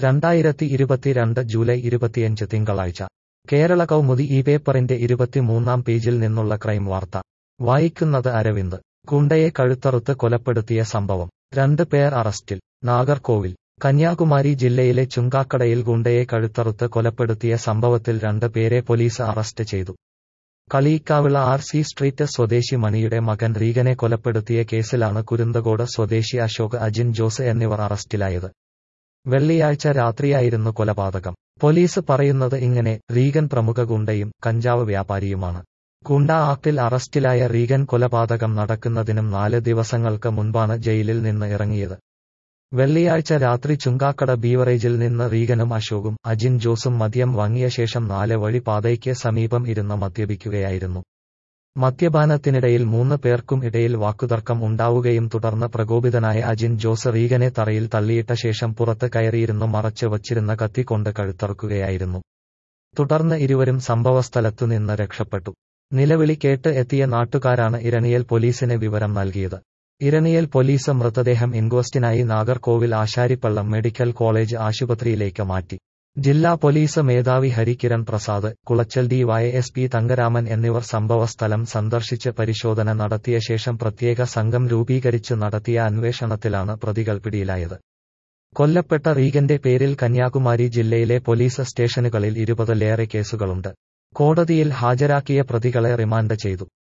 രണ്ടായിരത്തി ഇരുപത്തിരണ്ട് ജൂലൈ ഇരുപത്തിയഞ്ച് തിങ്കളാഴ്ച കേരള കൗമുദി ഈ പേപ്പറിന്റെ ഇരുപത്തിമൂന്നാം പേജിൽ നിന്നുള്ള ക്രൈം വാർത്ത വായിക്കുന്നത് അരവിന്ദ് ഗുണ്ടയെ കഴുത്തറുത്ത് കൊലപ്പെടുത്തിയ സംഭവം രണ്ട് പേർ അറസ്റ്റിൽ നാഗർകോവിൽ കന്യാകുമാരി ജില്ലയിലെ ചുങ്കാക്കടയിൽ ഗുണ്ടയെ കഴുത്തറുത്ത് കൊലപ്പെടുത്തിയ സംഭവത്തിൽ രണ്ട് പേരെ പോലീസ് അറസ്റ്റ് ചെയ്തു കളീക്കാവിള ആർ സി സ്ട്രീറ്റ് സ്വദേശി മണിയുടെ മകൻ റീഗനെ കൊലപ്പെടുത്തിയ കേസിലാണ് കുരുന്തകോട് സ്വദേശി അശോക് അജിൻ ജോസ് എന്നിവർ അറസ്റ്റിലായത് വെള്ളിയാഴ്ച രാത്രിയായിരുന്നു കൊലപാതകം പോലീസ് പറയുന്നത് ഇങ്ങനെ റീഗൻ പ്രമുഖ ഗുണ്ടയും കഞ്ചാവ് വ്യാപാരിയുമാണ് ഗുണ്ട ആക്ടിൽ അറസ്റ്റിലായ റീഗൻ കൊലപാതകം നടക്കുന്നതിനും നാല് ദിവസങ്ങൾക്ക് മുൻപാണ് ജയിലിൽ നിന്ന് ഇറങ്ങിയത് വെള്ളിയാഴ്ച രാത്രി ചുങ്കാക്കട ബീവറേജിൽ നിന്ന് റീഗനും അശോകും അജിൻ ജോസും മദ്യം വാങ്ങിയ ശേഷം നാല് വഴി പാതയ്ക്ക് സമീപം ഇരുന്ന് മദ്യപിക്കുകയായിരുന്നു മദ്യപാനത്തിനിടയിൽ മൂന്ന് പേർക്കും ഇടയിൽ വാക്കുതർക്കം ഉണ്ടാവുകയും തുടർന്ന് പ്രകോപിതനായ അജിൻ ജോസ് റീഗനെ തറയിൽ തള്ളിയിട്ട ശേഷം പുറത്ത് കയറിയിരുന്നു മറച്ച് വച്ചിരുന്ന കത്തി കൊണ്ട് കഴുത്തറുക്കുകയായിരുന്നു തുടർന്ന് ഇരുവരും സംഭവസ്ഥലത്തു നിന്ന് രക്ഷപ്പെട്ടു നിലവിളി കേട്ട് എത്തിയ നാട്ടുകാരാണ് ഇരണിയൽ പോലീസിന് വിവരം നൽകിയത് ഇരണിയൽ പോലീസ് മൃതദേഹം ഇൻക്വസ്റ്റിനായി നാഗർകോവിൽ ആശാരിപ്പള്ളം മെഡിക്കൽ കോളേജ് ആശുപത്രിയിലേക്ക് മാറ്റി ജില്ലാ പോലീസ് മേധാവി Harikiran Prasad Colachel D Y S P Thankaraman എന്നിവർ സംഭവസ്ഥലം സന്ദർശിച്ച് പരിശോധന നടത്തിയ ശേഷം പ്രത്യേക സംഘം രൂപീകരിച്ച് നടത്തിയ അന്വേഷണത്തിലാണ് പ്രതികൾ പിടിയിലായത് കൊല്ലപ്പെട്ട റീഗന്റെ പേരിൽ കന്യാകുമാരി ജില്ലയിലെ പോലീസ് സ്റ്റേഷനുകളിൽ ഇരുപതിലേറെ കേസുകളുണ്ട് കോടതിയിൽ ഹാജരാക്കിയ പ്രതികളെ റിമാൻഡ് ചെയ്തു